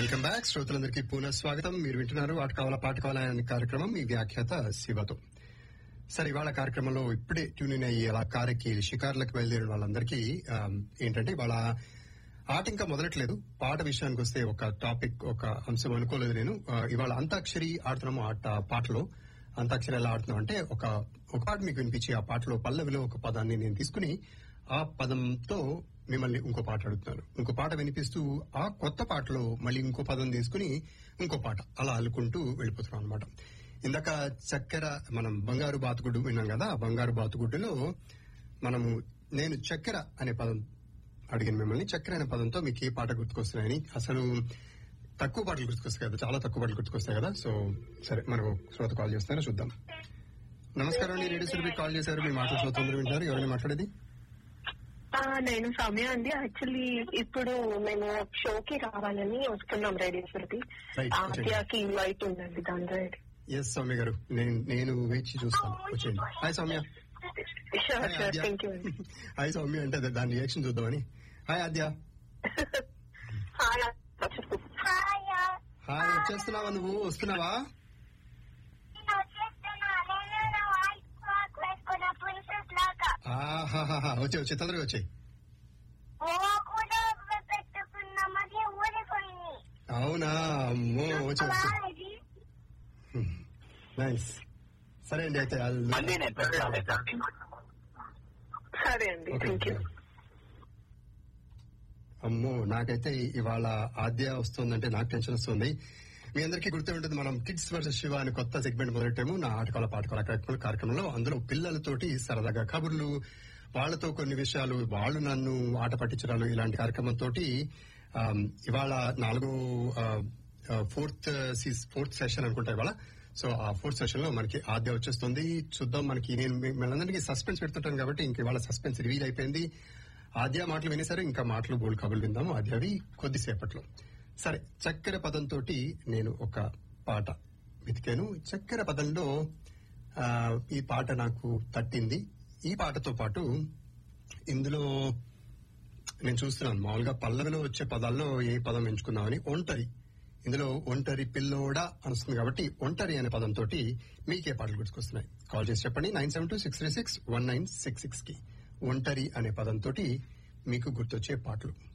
Welcome back శ్రోతలందరికీ పునః స్వాగతం మీరు వింటున్నారు ఆట కావాల పాట కావాలా అనే కార్యక్రమం మీ వ్యాఖ్యాత శివతో సరే ఇవాళ కార్యక్రమంలో ఇప్పుడే ట్యూన్ ఇన్ అయ్యి అలా కారెక్కి షికార్లకు బయలుదేరిన వాళ్ళందరికీ ఆ, ఏంటంటే ఇవాళ ఆట ఇంకా మొదలట్లేదు పాట విషయానికి వస్తే ఒక టాపిక్ ఒక అంశం అనుకోలేదు నేను ఆ, ఇవాళ అంతాక్షరి ఆడుతున్నాము ఆట పాటలో అంతాక్షరి ఎలా ఆడుతున్నాం అంటే ఒక ఒక పాట మీకు వినిపించి ఆ పాటలో పల్లవిలో ఒక పదాన్ని నేను తీసుకుని ఆ పదంతో మిమ్మల్ని ఇంకో పాట అడుగుతున్నాను ఇంకో పాట వినిపిస్తూ ఆ కొత్త పాటలో మళ్ళీ ఇంకో పదం తీసుకుని ఇంకో పాట అలా అల్లుకుంటూ వెళ్ళిపోతున్నాం అనమాట ఇందాక చక్కెర మనం బంగారు బాతుగుడ్డు విన్నాం కదా ఆ బంగారు బాతుగుడ్డులో మనము నేను చక్కెర అనే పదం అడిగిన మిమ్మల్ని చక్కెర అనే పదంతో మీకు ఏ పాట గుర్తుకొస్తున్నాయని అసలు తక్కువ పాటలు గుర్తుకొస్తాయి కదా చాలా తక్కువ పాటలు గుర్తుకొస్తాయి కదా సో సరే మనకు శ్రోత కాల్ చేస్తారో చూద్దాం నమస్కారం అండి రేడియో సురభి కాల్ చేశారు మీ మాటలు శ్రోతలు వింటారు ఎవరైనా మాట్లాడేది ఆ, నేను సౌమ్య అండి యాక్చువల్లీ ఇప్పుడు మేము షోకి రావాలని వస్తున్నాం రేడియో శృతి Right, ఆద్యాకి ఇన్వైట్ ఉందండి దాని రైడ్ ఎస్ సౌమ్య గారు నేను నేను వేచి చూస్తాను వచ్చేయండి hi Soumya sure hi sure Aadya thank you అండి హాయ్ సౌమ్య అంటే అదే దాని రియాక్షన్ చూద్దామని హాయ్ ఆద్య హాయ్ చెప్పు హాయ్ వచ్చేస్తున్నావా నువ్వు వస్తున్నావా ఆహాహాహా వచ్చే వచ్చే తొందరగా వచ్చాయి అవునా అమ్మో వచ్చే వచ్చే నైస్ సరే అండి అయితే మళ్ళీ నేను పెట్టాలి. సరే అండి ఓకే థ్యాంక్ యూ అమ్మో నాకైతే ఇవాళ ఆద్య వస్తుందంటే నాకు టెన్షన్ వస్తుంది మీ అందరికీ గుర్తు ఉంటుంది మనం కిడ్స్ వర్సెస్ శివ అని కొత్త సెగ్మెంట్ మొదలెట్టాము నా ఆటకాల పాటకాల కార్యక్రమం- కార్యక్రమంలో అందులో పిల్లలతోటి సరదాగా కబుర్లు వాళ్ళతో కొన్ని విషయాలు వాళ్ళు నన్ను ఆట పట్టించడాలు ఇలాంటి కార్యక్రమంతో ఇవాళ నాలుగో ఫోర్త్ ఫోర్త్ సెషన్ అనుకుంటా ఇవాళ సో ఆ ఫోర్త్ సెషన్ లో మనకి ఆద్య వచ్చేస్తుంది చూద్దాం మనకి నేను మనందరికీ సస్పెన్స్ పెడుతుంటాను కాబట్టి ఇంక ఇవాళ సస్పెన్స్ రివీల్ అయిపోయింది ఆద్య మాటలు వినేసరి ఇంకా మాటలు బోల్ కబులు విందాము ఆద్యవి కొద్దిసేపట్లో సరే చక్కెర పదంతో నేను ఒక పాట వెతికాను చక్కెర పదంలో ఆ, ఈ పాట నాకు తట్టింది ఈ పాటతో పాటు ఇందులో నేను చూస్తున్నాను మామూలుగా పల్లవిలో వచ్చే పదాల్లో ఏ పదం ఎంచుకుందామని ఒంటరి ఇందులో ఒంటరి పిల్లోడా అనుస్తుంది కాబట్టి ఒంటరి అనే పదంతో మీకే పాటలు గుర్తుకొస్తున్నాయి కాల్ చేసి చెప్పండి nine seven two six three six one nine six six కి ఒంటరి అనే పదంతో మీకు గుర్తొచ్చే పాటలు